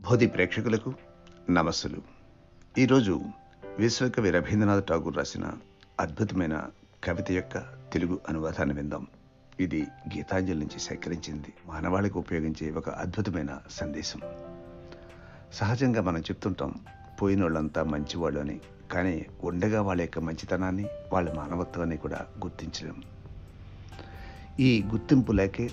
బోధి ప్రేక్షకులకు నమస్సులు ఈరోజు విశ్వకవి రవీంద్రనాథ్ ఠాగూర్ రాసిన అద్భుతమైన కవిత యొక్క తెలుగు అనువాదాన్ని విందాం ఇది గీతాంజలి నుంచి సేకరించింది మానవాళికి ఉపయోగించే ఒక అద్భుతమైన సందేశం సహజంగా మనం చెప్తుంటాం పోయిన వాళ్ళంతా మంచివాళ్ళు అని కానీ ఉండగా వాళ్ళ యొక్క మంచితనాన్ని వాళ్ళ మానవత్వాన్ని కూడా గుర్తించలేం ఈ గుర్తింపు లేకే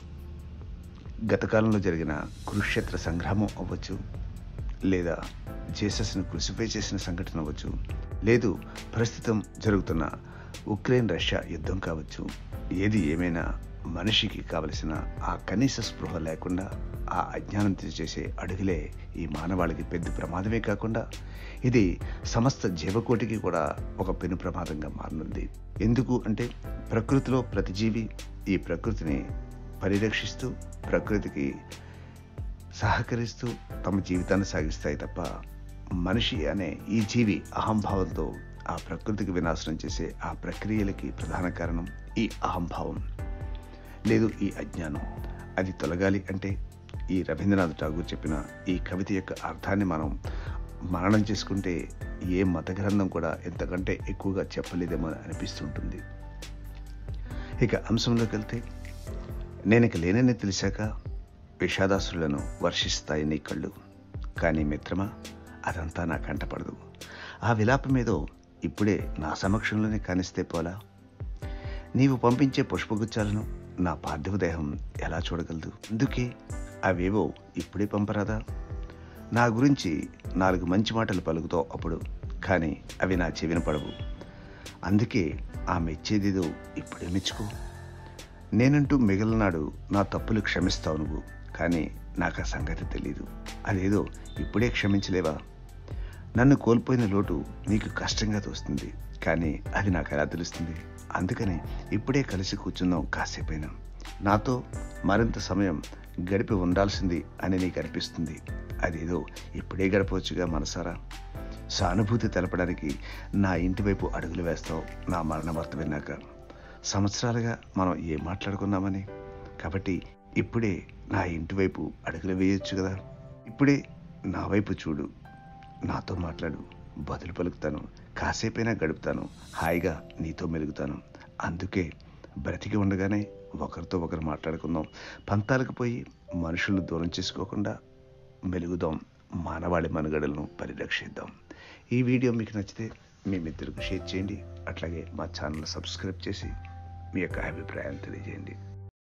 గత కాలంలో జరిగిన కురుక్షేత్ర సంగ్రామం అవ్వచ్చు లేదా జేసస్ను క్రూసిఫై చేసిన సంఘటన అవ్వచ్చు లేదు ప్రస్తుతం జరుగుతున్న ఉక్రెయిన్ రష్యా యుద్ధం కావచ్చు ఏది ఏమైనా మనిషికి కావలసిన ఆ కనీస స్పృహ లేకుండా ఆ అజ్ఞానంతో చేసే అడుగులే ఈ మానవాళికి పెద్ద ప్రమాదమే కాకుండా ఇది సమస్త జీవకోటికి కూడా ఒక పెను ప్రమాదంగా మారనుంది ఎందుకు అంటే ప్రకృతిలో ప్రతి జీవి ఈ ప్రకృతిని పరిరక్షిస్తూ ప్రకృతికి సహకరిస్తూ తమ జీవితాన్ని సాగిస్తాయి తప్ప మనిషి అనే ఈ జీవి అహంభావంతో ఆ ప్రకృతికి వినాశనం చేసే ఆ ప్రక్రియలకి ప్రధాన కారణం ఈ అహంభావం లేదు ఈ అజ్ఞానం అది తొలగాలి అంటే ఈ రవీంద్రనాథ్ ఠాగూర్ చెప్పిన ఈ కవిత యొక్క అర్థాన్ని మనం మననం చేసుకుంటే ఏ మత గ్రంథం కూడా ఎంతకంటే ఎక్కువగా చెప్పలేదేమో అనిపిస్తుంటుంది ఇక అంశంలోకి వెళ్తే నేను ఇక లేనని తెలిసాక విషాదాసులను వర్షిస్తాయి నీ కళ్ళు కానీ మిత్రమా అదంతా నా కంటపడదు ఆ విలాపమేదో ఇప్పుడే నా సమక్షంలోనే కానిస్తే పోలా నీవు పంపించే పుష్పగుచ్చాలను నా పార్థివ దేహం ఎలా చూడగలదు అందుకే అవేవో ఇప్పుడే పంపరాదా నా గురించి నాలుగు మంచి మాటలు పలుకుతావు అప్పుడు కానీ అవి నా చెవిన పడవు అందుకే ఆ మెచ్చేదేదో ఇప్పుడే మెచ్చుకో నేనంటూ మిగిలినాడు నా తప్పులు క్షమిస్తావు నువ్వు కానీ నాకు ఆ సంగతి తెలీదు అదేదో ఇప్పుడే క్షమించలేవా నన్ను కోల్పోయిన లోటు నీకు కష్టంగా తోస్తుంది కానీ అది నాకు ఎలా తెలుస్తుంది అందుకని ఇప్పుడే కలిసి కూర్చుందాం కాసేపైనా నాతో మరింత సమయం గడిపి ఉండాల్సింది అని నీకు అనిపిస్తుంది అదేదో ఇప్పుడే గడపవచ్చుగా మనసారా సానుభూతి తెలపడానికి నా ఇంటి వైపు అడుగులు వేస్తావు నా మరణ వార్త విన్నాక సంవత్సరాలుగా మనం ఏం మాట్లాడుకున్నామని కాబట్టి ఇప్పుడే నా ఇంటి వైపు అడుగులు వేయొచ్చు కదా ఇప్పుడే నా వైపు చూడు నాతో మాట్లాడు బదులు పలుకుతాను కాసేపైనా గడుపుతాను హాయిగా నీతో మెలుగుతాను అందుకే బ్రతికి ఉండగానే ఒకరితో ఒకరు మాట్లాడుకుందాం పంతాలకు పోయి మనుషులను దూరం చేసుకోకుండా మెలుగుదాం మానవాళి మనుగడలను పరిరక్షిద్దాం ఈ వీడియో మీకు నచ్చితే మీ మిత్రులకు షేర్ చేయండి అట్లాగే మా ఛానల్ సబ్స్క్రైబ్ చేసి మీ యొక్క అభిప్రాయాన్ని తెలియజేయండి